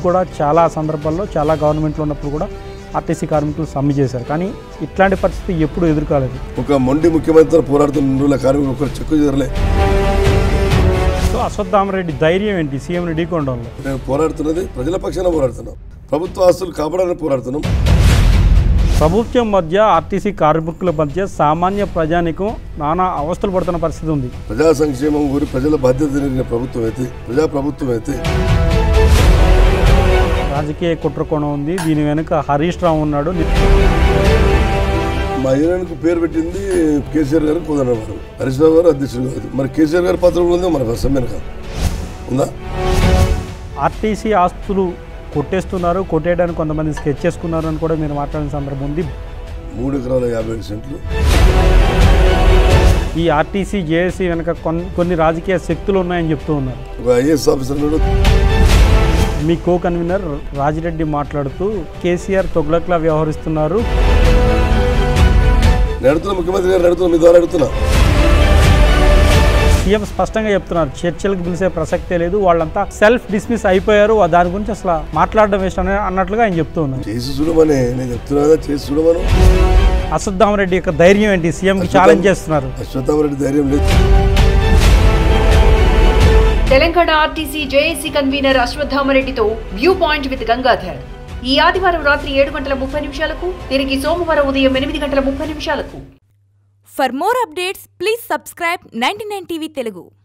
కూడా చాలా సందర్భాల్లో చాలా గవర్నమెంట్లో ఉన్నప్పుడు కూడా ఆర్టీసీ కార్మికులు సమ్మె చేశారు కానీ ఇట్లాంటి పరిస్థితి ఎప్పుడు ఎదుర్కోలేదు ఒక మొండి ముఖ్యమంత్రితో పోరాడుతున్న నూల కార్మికులు ఒకరు చెక్కు చేరలే సో అశ్వత్థామరెడ్డి ధైర్యం ఏంటి సీఎంని ఢీకొనడంలో నేను పోరాడుతున్నది ప్రజల పక్షాన పోరాడుతున్నాం ప్రభుత్వ ఆస్తులు కాపాడాలని పోరాడుతున్నాం ప్రభుత్వం మధ్య ఆర్టీసీ కార్మికుల మధ్య సామాన్య ప్రజానికం నానా అవస్థలు పడుతున్న పరిస్థితి ఉంది ప్రజా సంక్షేమం గురి ప్రజల బాధ్యత జరిగిన ప్రభుత్వం అయితే ప్రజా ప్రభుత్వం అయితే రాజకీయ కుట్రకోణం ఉంది దీని వెనుక హరీష్ రావు ఉన్నాడు మా యూనియన్కు పేరు పెట్టింది కేసీఆర్ గారు కుదరవారు హరీష్ రావు గారు అధ్యక్షుడు కాదు మరి కేసీఆర్ గారి పాత్ర కూడా ఉంది మన సమ్మెన కాదు ఉందా ఆర్టీసీ ఆస్తులు కొట్టేస్తున్నారు కొట్టేయడానికి కొంతమంది స్కెచ్ చేసుకున్నారు అని కూడా మీరు మాట్లాడిన సందర్భం ఉంది మూడు ఎకరాల యాభై ఏడు సెంట్లు ఈ ఆర్టీసీ జేఏసీ వెనక కొన్ని కొన్ని రాజకీయ శక్తులు ఉన్నాయని చెప్తూ ఉన్నారు ఒక ఐఏఎస్ ఆఫీసర్ కూడా మీ కో కన్వీనర్ రాజిరెడ్డి మాట్లాడుతూ కేసీఆర్ తొగ్లక్లా వ్యవహరిస్తున్నారు నడుతున్న ముఖ్యమంత్రి గారు నడుతున్న మీ ద్వారా అడుగుతున్నా సీఎం స్పష్టంగా చెప్తున్నారు చర్చలకు పిలిచే ప్రసక్తే లేదు వాళ్ళంతా సెల్ఫ్ డిస్మిస్ అయిపోయారు దాని గురించి అసలు మాట్లాడడం వేస్ట్ అని అన్నట్లుగా ఆయన చెప్తూ ఉన్నారు చేసి చూడమని నేను చెప్తున్నా కదా చేసి చూడమను అశ్వత్థామరెడ్డి యొక్క ధైర్యం ఏంటి సీఎంకి ఛాలెంజ్ చేస్తున్నారు అశ్వత్థామరెడ్డి ధైర్యం లేదు Telangana RTC JAC convener అశ్వత్థామరెడ్డితో view point with Gangadhar ఈ ఆదివారం రాత్రి ఏడు గంటల ముప్పై నిమిషాలకు తిరిగి సోమవారం ఉదయం ఎనిమిది గంటల ముప్పై నిమిషాలకు For more updates, please subscribe 99 TV Telugu.